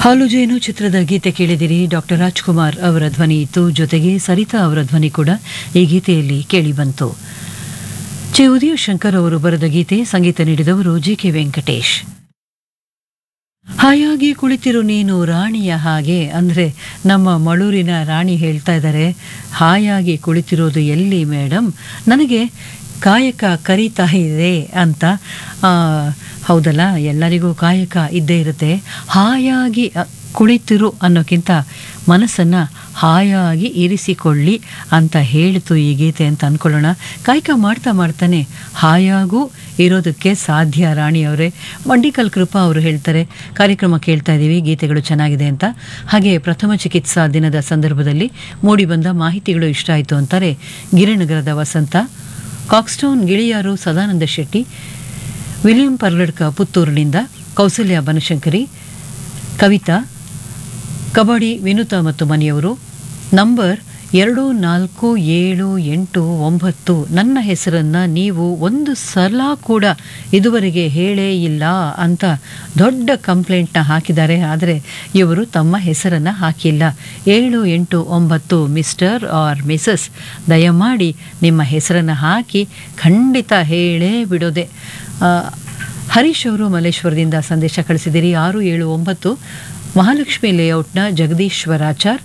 ಹಾಲು ಜೇನು ಚಿತ್ರದ ಗೀತೆ ಕೇಳಿದಿರಿ ಡಾಕ್ಟರ್ ರಾಜ್ಕುಮಾರ್ ಅವರ ಧ್ವನಿ ಇತ್ತು ಜೊತೆಗೆ ಸರಿತಾ ಅವರ ಧ್ವನಿ ಕೂಡ ಈ ಗೀತೆಯಲ್ಲಿ ಕೇಳಿಬಂತು ಚೆ ಉದಯ ಶಂಕರ್ ಅವರು ಬರೆದ ಗೀತೆ ಸಂಗೀತ ನೀಡಿದವರು ಜಿ ಕೆ ವೆಂಕಟೇಶ್ ಹಾಯಾಗಿ ಕುಳಿತಿರು ನೀನು ರಾಣಿಯ ಹಾಗೆ ಅಂದರೆ ನಮ್ಮ ಮಳೂರಿನ ರಾಣಿ ಹೇಳ್ತಾ ಇದ್ದಾರೆ ಹಾಯಾಗಿ ಕುಳಿತಿರೋದು ಎಲ್ಲಿ ಮೇಡಮ್ ನನಗೆ ಕಾಯಕ ಕರೀತಾ ಇದೆ ಅಂತ ಆ, ಹೌದಲ್ಲ ಎಲ್ಲರಿಗೂ ಕಾಯಕ ಇದ್ದೇ ಇರುತ್ತೆ ಹಾಯಾಗಿ ಅ, ಕುಳಿತಿರು ಅನ್ನೋಕ್ಕಿಂತ ಮನಸ್ಸನ್ನು ಹಾಯಾಗಿ ಇರಿಸಿಕೊಳ್ಳಿ ಅಂತ ಹೇಳಿತು ಈ ಗೀತೆ ಅಂತ ಅಂದ್ಕೊಳ್ಳೋಣ ಕಾಯಕ ಮಾಡ್ತಾ ಮಾಡ್ತಾನೆ ಹಾಯಾಗೂ ಇರೋದಕ್ಕೆ ಸಾಧ್ಯ ರಾಣಿಯವರೇ ಮಂಡಿಕಲ್ ಕೃಪಾ ಅವರು ಹೇಳ್ತಾರೆ ಕಾರ್ಯಕ್ರಮ ಕೇಳ್ತಾ ಇದ್ದೀವಿ ಗೀತೆಗಳು ಚೆನ್ನಾಗಿದೆ ಅಂತ ಹಾಗೆ ಪ್ರಥಮ ಚಿಕಿತ್ಸಾ ದಿನದ ಸಂದರ್ಭದಲ್ಲಿ ಮೂಡಿಬಂದ ಮಾಹಿತಿಗಳು ಇಷ್ಟ ಆಯಿತು ಅಂತಾರೆ ಗಿರಿನಗರದ ವಸಂತ ಕಾಕ್ಸ್ಟೌನ್ ಗಿಳಿಯಾರು ಸದಾನಂದ ಶೆಟ್ಟಿ ವಿಲಿಯಂ ಪರ್ಲಡ್ಕ ಪುತ್ತೂರಿನಿಂದ ಕೌಸಲ್ಯ ಬನಶಂಕರಿ ಕವಿತಾ ಕಬಡ್ಡಿ ವಿನುತಾ ಮತ್ತು ಮನೆಯವರು ನಂಬರ್ ಎರಡು ನಾಲ್ಕು ಏಳು ಎಂಟು ಒಂಬತ್ತು ನನ್ನ ಹೆಸರನ್ನು ನೀವು ಒಂದು ಸಲ ಕೂಡ ಇದುವರೆಗೆ ಹೇಳೇ ಇಲ್ಲ ಅಂತ ದೊಡ್ಡ ಕಂಪ್ಲೇಂಟ್ನ ಹಾಕಿದ್ದಾರೆ ಆದರೆ ಇವರು ತಮ್ಮ ಹೆಸರನ್ನು ಹಾಕಿಲ್ಲ ಏಳು ಎಂಟು ಒಂಬತ್ತು ಮಿಸ್ಟರ್ ಆರ್ ಮಿಸಸ್ ದಯಮಾಡಿ ನಿಮ್ಮ ಹೆಸರನ್ನು ಹಾಕಿ ಖಂಡಿತ ಹೇಳೇ ಬಿಡೋದೆ ಆ, ಹರೀಶ್ ಅವರು ಮಲ್ಲೇಶ್ವರದಿಂದ ಸಂದೇಶ ಕಳಿಸಿದಿರಿ ಆರು ಏಳು ಒಂಬತ್ತು ಮಹಾಲಕ್ಷ್ಮಿ ಲೇಔಟ್ನ ಜಗದೀಶ್ವರಾಚಾರ್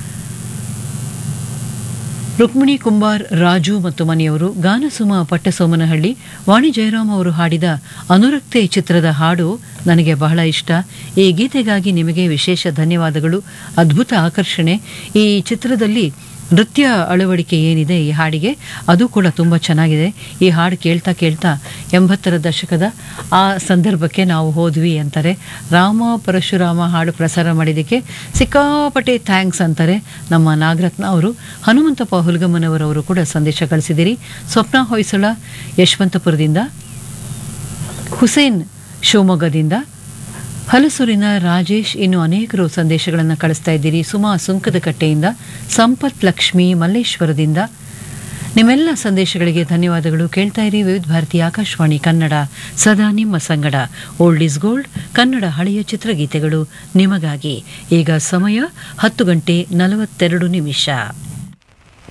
ರುಕ್ಮಿಣಿ ಕುಂಬಾರ್ ರಾಜು ಮತ್ತು ಮನೆಯವರು ಗಾನಸುಮ ಪಟ್ಟಸೋಮನಹಳ್ಳಿ ವಾಣಿ ಜಯರಾಮ್ ಅವರು ಹಾಡಿದ ಅನುರಕ್ತೆ ಚಿತ್ರದ ಹಾಡು ನನಗೆ ಬಹಳ ಇಷ್ಟ ಈ ಗೀತೆಗಾಗಿ ನಿಮಗೆ ವಿಶೇಷ ಧನ್ಯವಾದಗಳು ಅದ್ಭುತ ಆಕರ್ಷಣೆ ಈ ಚಿತ್ರದಲ್ಲಿ ನೃತ್ಯ ಅಳವಡಿಕೆ ಏನಿದೆ ಈ ಹಾಡಿಗೆ ಅದು ಕೂಡ ತುಂಬ ಚೆನ್ನಾಗಿದೆ ಈ ಹಾಡು ಕೇಳ್ತಾ ಕೇಳ್ತಾ ಎಂಬತ್ತರ ದಶಕದ ಆ ಸಂದರ್ಭಕ್ಕೆ ನಾವು ಹೋದ್ವಿ ಅಂತಾರೆ ರಾಮ ಪರಶುರಾಮ ಹಾಡು ಪ್ರಸಾರ ಮಾಡಿದ್ದಕ್ಕೆ ಸಿಕ್ಕಾಪಟ್ಟೆ ಥ್ಯಾಂಕ್ಸ್ ಅಂತಾರೆ ನಮ್ಮ ನಾಗರತ್ನ ಅವರು ಹನುಮಂತಪ್ಪ ಹುಲ್ಗಮ್ಮನವರವರು ಕೂಡ ಸಂದೇಶ ಕಳಿಸಿದಿರಿ ಸ್ವಪ್ನ ಹೊಯ್ಸಳ ಯಶವಂತಪುರದಿಂದ ಹುಸೇನ್ ಶಿವಮೊಗ್ಗದಿಂದ ಹಲಸೂರಿನ ರಾಜೇಶ್ ಇನ್ನು ಅನೇಕರು ಸಂದೇಶಗಳನ್ನು ಕಳಿಸ್ತಾ ಇದ್ದೀರಿ ಸುಮಾ ಸುಂಕದ ಕಟ್ಟೆಯಿಂದ ಸಂಪತ್ ಲಕ್ಷ್ಮಿ ಮಲ್ಲೇಶ್ವರದಿಂದ ನಿಮ್ಮೆಲ್ಲ ಸಂದೇಶಗಳಿಗೆ ಧನ್ಯವಾದಗಳು ಕೇಳ್ತಾ ಇರಿ ವಿವಿಧ ಭಾರತಿ ಆಕಾಶವಾಣಿ ಕನ್ನಡ ಸದಾ ನಿಮ್ಮ ಸಂಗಡ ಓಲ್ಡ್ ಇಸ್ ಗೋಲ್ಡ್ ಕನ್ನಡ ಹಳೆಯ ಚಿತ್ರಗೀತೆಗಳು ನಿಮಗಾಗಿ ಈಗ ಸಮಯ ಹತ್ತು ಗಂಟೆ ನಲವತ್ತೆರಡು ನಿಮಿಷ